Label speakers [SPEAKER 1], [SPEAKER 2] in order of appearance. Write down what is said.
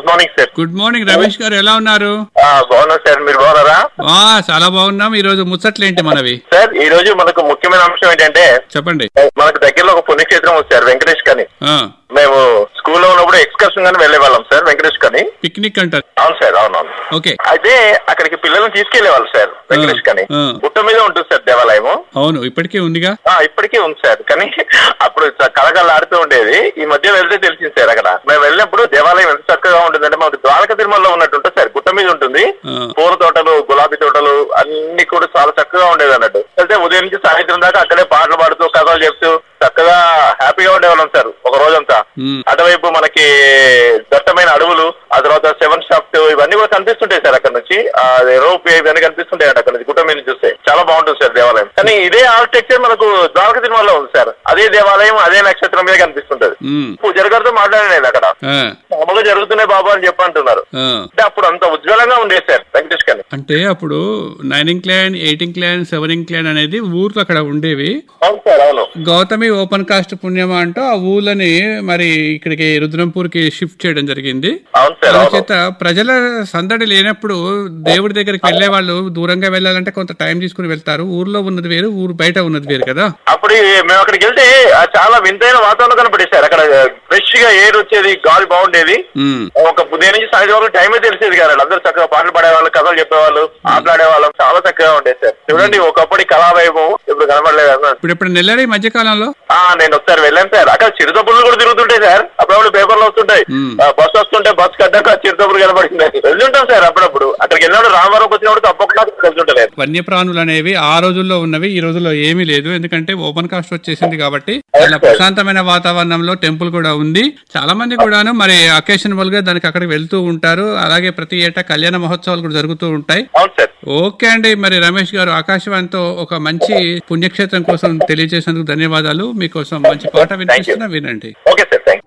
[SPEAKER 1] Good morning sir
[SPEAKER 2] good morning Ramesh garu ఎలా ఉన్నారు
[SPEAKER 1] ఆ, బాగున్నా సార్ మీరు బాగున్నారా
[SPEAKER 2] ఆ చాలా బాగున్నాం ఈ రోజు ముచ్చట్లేంటి మనవి
[SPEAKER 1] సార్ ఈ రోజు మనకు ముఖ్యమైన అంశం ఏంటంటే
[SPEAKER 2] చెప్పండి
[SPEAKER 1] మనకు దగ్గరలో ఒక పుణ్యక్షేత్రం ఉంది సార్ వెంకటేష్ కని
[SPEAKER 2] ఆ
[SPEAKER 1] మేము స్కూల్లో ఉన్నప్పుడు ఎక్స్కర్షన్ గానీ వెళ్ళే వాళ్ళం సార్ వెంకటేష్ కని
[SPEAKER 2] పిక్నిక్ అంటారు
[SPEAKER 1] అవును సార్ అవునవును
[SPEAKER 2] ఓకే
[SPEAKER 1] అయితే అక్కడికి పిల్లల్ని తీసుకెళ్లేవాళ్ళు సార్ వెంకటేష్ కని
[SPEAKER 2] ఆ.
[SPEAKER 1] గుట్ట మీద ఉంటుంది సార్ దేవాలయము
[SPEAKER 2] అవును ఇప్పటికే ఉందిగా
[SPEAKER 1] ఆ, ఇప్పటికీ ఉంది సార్ కానీ అప్పుడు చ- కలకలాడుతూ ఉండేది ఈ మధ్య వెళ్తే తెలిసింది సార్ అక్కడ మేము వెళ్ళినప్పుడు దేవాలయం ఎంత చక్కగా ఉంటుందంటే మనకు ద్వారక తిరుమలలో ఉన్నట్టు ఉంటుంది సార్ గుట్ట మీద ఉంటుంది
[SPEAKER 2] ఆ.
[SPEAKER 1] పూల తోటలు గులాబీ తోటలు అన్ని కూడా చాలా చక్కగా ఉండేది అన్నట్టు అయితే ఉదయం నుంచి సాయంత్రం దాకా అక్కడే పాటలు పాడుతూ కథలు చెప్తూ చక్కగా హ్యాపీగా ఉండేవాళ్ళం సార్ ఒక రోజంతా
[SPEAKER 2] మ్మ్.
[SPEAKER 1] అటువైపు మనకి దట్టమైన అడవులు ఆ తర్వాత సెవెన్ షాఫ్ట్ ఇవన్నీ కూడా కనిపిస్తుంటాయి సార్ అక్కడ నుంచి ఆ, అది రోప్ ఇవన్నీ కనిపిస్తుంటాయి అక్కడ నుంచి గుట్ట మీద నుంచి చూస్తే చాలా బాగుంటుంది సార్ దేవాలయం కానీ ఇదే ఆర్కిటెక్చర్ మనకు ద్వారక తిరుమలలో ఉంది సార్ అదే దేవాలయం అదే నక్షత్రం మీద కనిపిస్తుంటది
[SPEAKER 2] ఉమ్,
[SPEAKER 1] పూజారి గారితో మాట్లాడాను నేను అక్కడ
[SPEAKER 2] ఆ,
[SPEAKER 1] మామూలుగా జరుగుతున్నాయి బాబు అని చెప్పి అంటున్నారు
[SPEAKER 2] ఆ.
[SPEAKER 1] అంటే అప్పుడు అంత ఉజ్వలంగా ఉండేది సార్ వెంకటేష్ గారిని
[SPEAKER 2] అంటే అప్పుడు నైనింగ్ క్లాన్ ఎయిటింగ్ క్లాన్ సెవెనింగ్ క్లాన్ అనేది ఊర్లో అక్కడ ఉండేవి
[SPEAKER 1] అవును సార్ అవును
[SPEAKER 2] గౌతమి ఓపెన్ కాస్ట్ పుణ్యమా అంటూ ఆ ఊళ్ళని మరి ఇక్కడికి రుద్రంపూర్కి షిఫ్ట్ చేయడం జరిగింది
[SPEAKER 1] అవును సార్ అవును
[SPEAKER 2] చేత ప్రజల సందడి లేనప్పుడు దేవుడి దగ్గరికి వెళ్లే వాళ్ళు దూరంగా వెళ్ళాలంటే కొంత టైం తీసుకుని వెళ్తారు ఊర్లో ఉన్నది వేరు ఊరు బయట ఉన్నది వేరు కదా
[SPEAKER 1] అప్పుడు ఈ- మేము అక్కడికి వెళ్తే ఆ చాలా వింతైన వాతావరణం కనపడేది సార్ అక్కడ ఫ్రెష్ గా ఎయిర్ వచ్చేది గాలి బాగుండేది
[SPEAKER 2] ఉమ్,
[SPEAKER 1] ఒక ఉదయం నుంచి సాయంత్రం వరకు టైమే తెలిసేది కాదు అందరూ చక్కగా పాటలు పాడేవాళ్ళు కథలు చెప్పేవాళ్ళు ఆటలాడేవాళ్ళం చాలా చక్కగా ఉండేది సార్ చూడండి ఒకప్పటి కళావైభవం ఇప్పుడు కనపడలేదు అన్న
[SPEAKER 2] ఇప్పుడు ఎప్పుడు నెల్లారు ఈ మధ్య కాలంలో
[SPEAKER 1] ఆ నేను ఒకసారి వెళ్ళాను సార్ అక్కడ చిరుతపుళ్ళు కూడా తిరుగుతుంటాయి సార్ అప్పుడప్పుడు పేపర్లు వస్తుంటాయి
[SPEAKER 2] మ్మ్.
[SPEAKER 1] ఆ, బస్సు వస్తుంటే బస్ కట్టాక చిరుతపులు కనపడింది వెళ్తుంటాం సార్ అప్పుడప్పుడు అక్కడికి వెళ్ళినప్పుడు రామవరం వచ్చినప్పుడు తప్పకుండా వెళ్తుంటలేదు
[SPEAKER 2] వన్యప్రాణులు అనేవి ఆ రోజుల్లో ఉన్నవి ఈ రోజుల్లో ఏమీ లేదు ఎందుకంటే ఓపెన్ కాస్ట్ వచ్చేసింది కాబట్టి చాలా ప్రశాంతమైన వాతావరణంలో టెంపుల్ కూడా ఉంది చాలా మంది కూడాను మరి అకేషనబుల్ గా దానికి అక్కడికి వెళ్తూ ఉంటారు అలాగే ప్రతి ఏటా కళ్యాణ మహోత్సవాలు కూడా జరుగుతూ ఉంటాయి
[SPEAKER 1] అవును సార్
[SPEAKER 2] ఓకే అండి మరి రమేష్ గారు ఆకాశవాణితో ఒక మంచి పుణ్యక్షేత్రం కోసం తెలియజేసినందుకు ధన్యవాదాలు మీకోసం మంచి పాట వినిపిస్తున్నా వినండి
[SPEAKER 1] ఓకే సార్ థ్యాంక్